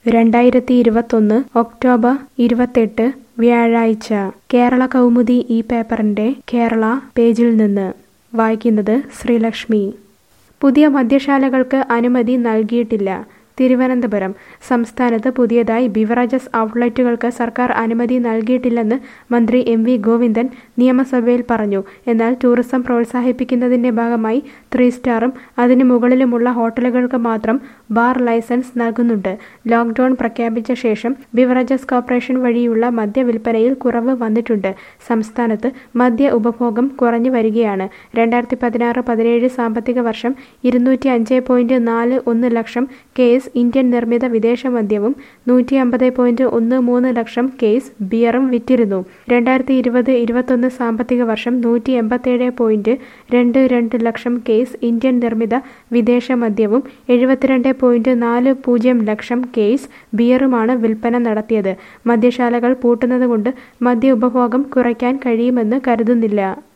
രണ്ടായിരത്തി ഇരുപത്തൊന്ന് ഒക്ടോബർ ഇരുപത്തെട്ട് വ്യാഴാഴ്ച കേരള കൗമുദി ഈ പേപ്പറിന്റെ കേരള പേജിൽ നിന്ന് വായിക്കുന്നത് ശ്രീലക്ഷ്മി പുതിയ മദ്യശാലകൾക്ക് അനുമതി നൽകിയിട്ടില്ല തിരുവനന്തപുരം സംസ്ഥാനത്ത് പുതിയതായി ബിവറേജസ് ഔട്ട്ലെറ്റുകൾക്ക് സർക്കാർ അനുമതി നൽകിയിട്ടില്ലെന്ന് മന്ത്രി എം വി ഗോവിന്ദൻ നിയമസഭയിൽ പറഞ്ഞു എന്നാൽ ടൂറിസം പ്രോത്സാഹിപ്പിക്കുന്നതിന്റെ ഭാഗമായി ത്രീ സ്റ്റാറും അതിനു മുകളിലുമുള്ള ഹോട്ടലുകൾക്ക് മാത്രം ബാർ ലൈസൻസ് നൽകുന്നുണ്ട് ലോക്ഡൌൺ പ്രഖ്യാപിച്ച ശേഷം ബിവറേജസ് കോർപ്പറേഷൻ വഴിയുള്ള മദ്യവിൽപ്പനയിൽ കുറവ് വന്നിട്ടുണ്ട് സംസ്ഥാനത്ത് മദ്യ ഉപഭോഗം കുറഞ്ഞു വരികയാണ് രണ്ടായിരത്തി പതിനാറ് പതിനേഴ് സാമ്പത്തിക വർഷം ഇരുന്നൂറ്റി അഞ്ച് പോയിന്റ് നാല് ഒന്ന് ലക്ഷം കേസ് ഇന്ത്യൻ നിർമ്മിത വിദേശ മദ്യവും നൂറ്റി അമ്പത് പോയിന്റ് ഒന്ന് മൂന്ന് ലക്ഷം കേസ് ബിയറും വിറ്റിരുന്നു രണ്ടായിരത്തി ഇരുപത് ഇരുപത്തൊന്ന് സാമ്പത്തിക വർഷം നൂറ്റി എൺപത്തേഴ് പോയിന്റ് രണ്ട് രണ്ട് ലക്ഷം കേസ് ഇന്ത്യൻ നിർമ്മിത വിദേശ മദ്യവും എഴുപത്തിരണ്ട് പോയിന്റ് നാല് പൂജ്യം ലക്ഷം കേസ് ബിയറുമാണ് വിൽപ്പന നടത്തിയത് മദ്യശാലകൾ പൂട്ടുന്നതുകൊണ്ട് മദ്യ ഉപഭോഗം കുറയ്ക്കാൻ കഴിയുമെന്ന് കരുതുന്നില്ല